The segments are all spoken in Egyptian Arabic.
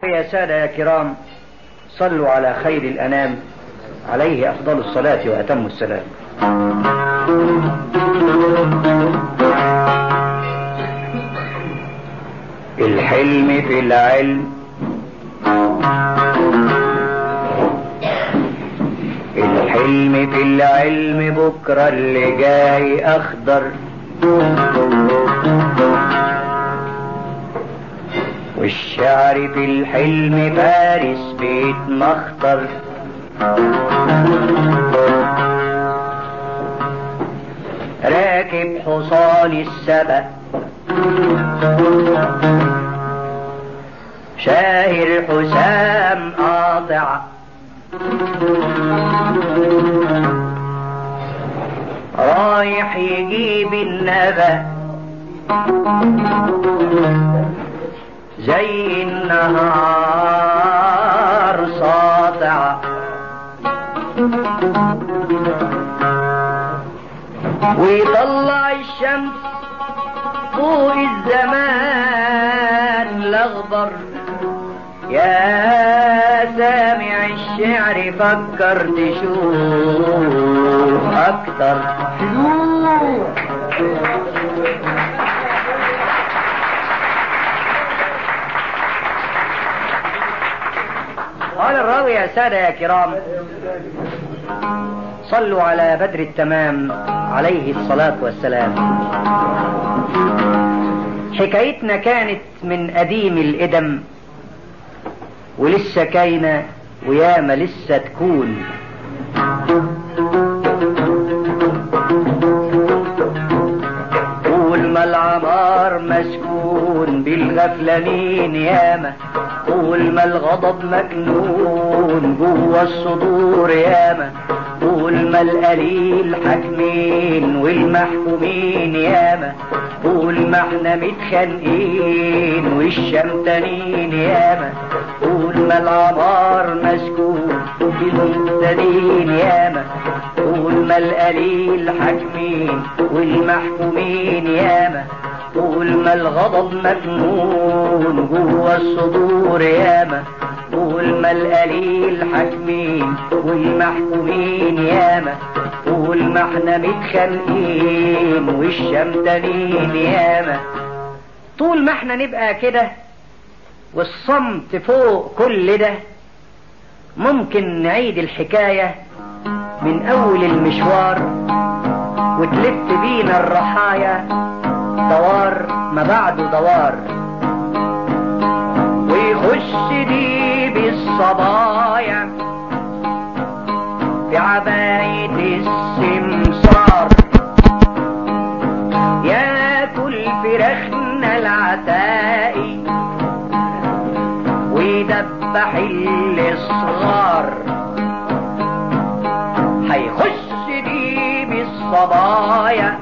يا سادة يا كرام صلوا على خير الأنام عليه أفضل الصلاة وأتم السلام الحلم في العلم الحلم في العلم بكرة اللي جاي أخضر والشعر في الحلم فارس بيت مخطر راكب حصان السبق شاهر حسام قاطع رايح يجيب النبأ زي النهار ساطع ويطلع الشمس فوق الزمان الاخضر يا سامع الشعر فكر تشوف اكتر قال الراوي يا سادة يا كرام صلوا على بدر التمام عليه الصلاة والسلام حكايتنا كانت من قديم الإدم ولسه كاينة وياما لسه تكون طول ما العمار مسكون بالغفلانين ياما طول ما الغضب مجنون جوا الصدور ياما طول ما القليل حاكمين والمحكومين ياما طول ما احنا متخانقين والشمتانين ياما طول ما العمار مسكون بالمبتدين ياما طول ما القليل حاكمين والمحكومين ياما طول ما الغضب مجنون جوا الصدور ياما طول ما القليل حاكمين والمحكومين ياما طول ما احنا متخانقين والشمتانين ياما طول ما احنا نبقى كده والصمت فوق كل ده ممكن نعيد الحكاية من أول المشوار وتلف بينا الرحايا دوار ما بعده دوار ويخش دي بالصبايا في عباية السمسار ياكل فراخنا العتائي ويدبح الصغار هيخش دي بالصبايا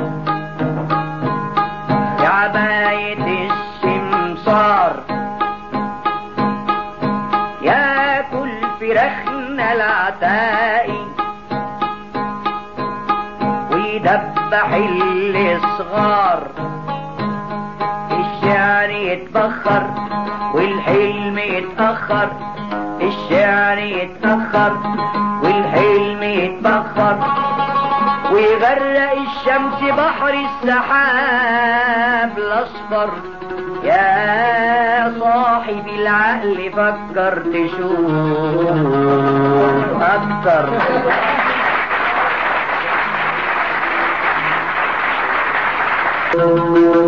في عباية السمسار ياكل فراخنا العتائي ويدبح الصغار الشعر يتبخر والحلم يتأخر الشعر يتأخر والحلم يتبخر ويغرق الشمس بحر السحاب الأصفر يا صاحب العقل فكر تشوف أكتر Thank you.